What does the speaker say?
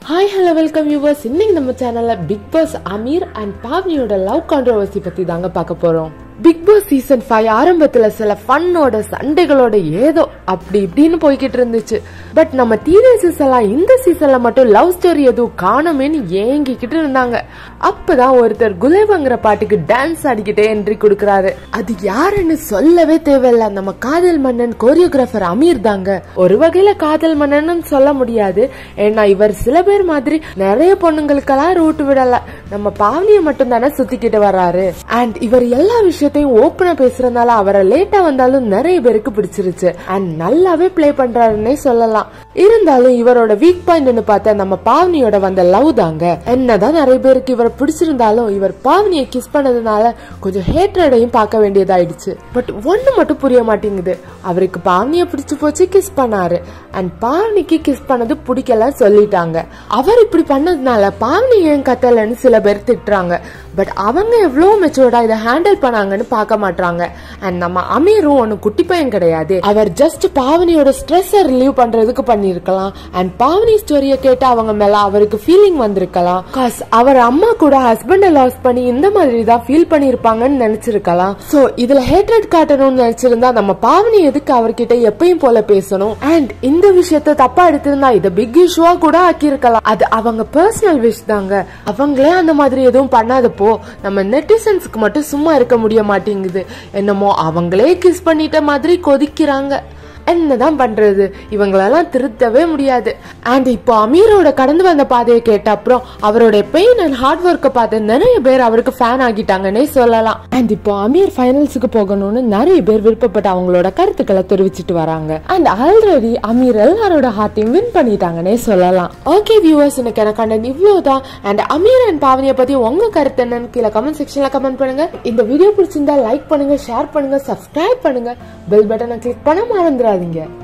hi hello welcome viewers இன்னைக்கு நம்ம சேனல்ல பிக் பாஸ் அமீர் அண்ட் பாவ்னியோட லவ் கான்ட்ரோவர்சி பத்தி தாங்க பார்க்க போறோம் பிக் பாஸ் சீசன் ஃபைவ் ஆரம்பத்துல சில ஃபன்னோட சண்டைகளோட ஏதோ அப்படி இப்படின்னு போய்கிட்டு இருந்துச்சு பட் நம்ம டீனேஜர்ஸ் எல்லாம் இந்த சீசன்ல மட்டும் லவ் ஸ்டோரி எதுவும் காணுமேன்னு ஏங்கிக்கிட்டு இருந்தாங்க அப்பதான் ஒருத்தர் குலேபங்கிற பாட்டுக்கு டான்ஸ் ஆடிக்கிட்டே என்ட்ரி கொடுக்கறாரு அது யாருன்னு சொல்லவே தேவையில்ல நம்ம காதல் மன்னன் கோரியோகிராஃபர் அமீர் தாங்க ஒரு வகையில காதல் மன்னன் சொல்ல முடியாது ஏன்னா இவர் சில பேர் மாதிரி நிறைய பொண்ணுங்களுக்கெல்லாம் ரூட் விடல நம்ம பாவனிய மட்டும் தானே சுத்திக்கிட்டு வர்றாரு அண்ட் இவர் எல்லா விஷயத்தையும் ஓப்பனா பேசுறதுனால அவரை லேட்டா வந்தாலும் நிறைய பேருக்கு பிடிச்சிருச்சு அண்ட் நல்லாவே ப்ளே பண்றாருன்னே சொல்லலாம் இருந்தாலும் இவரோட வீக் பாயிண்ட்னு பார்த்தா நம்ம பாவனியோட வந்த லவ் தாங்க என்னதான் நிறைய பேருக்கு இவரை பிடிச்சிருந்தாலும் இவர் பாவனியை கிஸ் பண்ணதுனால கொஞ்சம் ஹேட்ரடையும் பார்க்க வேண்டியதாயிடுச்சு பட் ஒண்ணு மட்டும் புரிய மாட்டேங்குது அவருக்கு பாவனியை பிடிச்சு போச்சு கிஸ் பண்ணாரு அண்ட் பாவனிக்கு கிஸ் பண்ணது பிடிக்கல சொல்லிட்டாங்க அவர் இப்படி பண்ணதுனால பாவனி ஏன் கத்தலன்னு சில பேர் திட்டுறாங்க பட் அவங்க எவ்வளவு மெச்சூர்டா இதை ஹேண்டில் பண்ணாங்கன்னு பார்க்க மாட்டாங்க அண்ட் நம்ம அமீரும் ஒன்னு குட்டி பையன் கிடையாது அவர் ஜஸ்ட் பாவனியோட ஸ்ட்ரெஸ் ரிலீவ் பண்றதுக்கு பண்ணிருக்கலாம் அண்ட் பாவனி ஸ்டோரிய கேட்டு அவங்க மேல அவருக்கு ஃபீலிங் வந்திருக்கலாம் காஸ் அவர் அம்மா கூட ஹஸ்பண்ட லாஸ் பண்ணி இந்த மாதிரி தான் ஃபீல் பண்ணிருப்பாங்கன்னு நினைச்சிருக்கலாம் சோ இதுல ஹேட்ரட் காட்டணும்னு நினைச்சிருந்தா நம்ம பாவனி எதுக்கு அவர்கிட்ட எப்பயும் போல பேசணும் அண்ட் இந்த விஷயத்த தப்பா எடுத்திருந்தா இத பிக் இஷ்யூவா கூட ஆக்கியிருக்கலாம் அது அவங்க பர்சனல் விஷ் தாங்க அவங்களே அந்த மாதிரி எதுவும் பண்ணாதப்போ நம்ம நெட்டிசன்ஸ்க்கு மட்டும் சும்மா இருக்க முடிய மாட்டேங்குது என்னமோ அவங்களே கிஸ் பண்ணிட்ட மாதிரி கொதிக்கிறாங்க என்னதான் பண்றது இவங்களெல்லாம் திருத்தவே முடியாது அண்ட் இப்போ அமீரோட கடந்து வந்த பாதையை கேட்ட அப்புறம் அவரோட பெயின் அண்ட் ஹார்ட் ஒர்க்கை பார்த்து நிறைய பேர் அவருக்கு ஃபேன் ஆகிட்டாங்கன்னே சொல்லலாம் அண்ட் இப்போ அமீர் ஃபைனல்ஸுக்கு போகணும்னு நிறைய பேர் விருப்பப்பட்டு அவங்களோட கருத்துக்களை தெரிவிச்சிட்டு வராங்க அண்ட் ஆல்ரெடி அமீர் எல்லாரோட ஹார்ட்டையும் வின் பண்ணிட்டாங்கன்னே சொல்லலாம் ஓகே வியூவர்ஸ் எனக்கு எனக்கு கண்டென்ட் இவ்வளவுதான் அண்ட் அமீர் அண்ட் பாவனியை பத்தி உங்க கருத்து என்னன்னு கீழே கமெண்ட் செக்ஷன்ல கமெண்ட் பண்ணுங்க இந்த வீடியோ பிடிச்சிருந்தா லைக் பண்ணுங்க ஷேர் பண்ணுங்க சப்ஸ்கிரைப் பண்ணுங்க பெல் பட்டனை கிளிக் பண்ண மறந்துடாதீங்க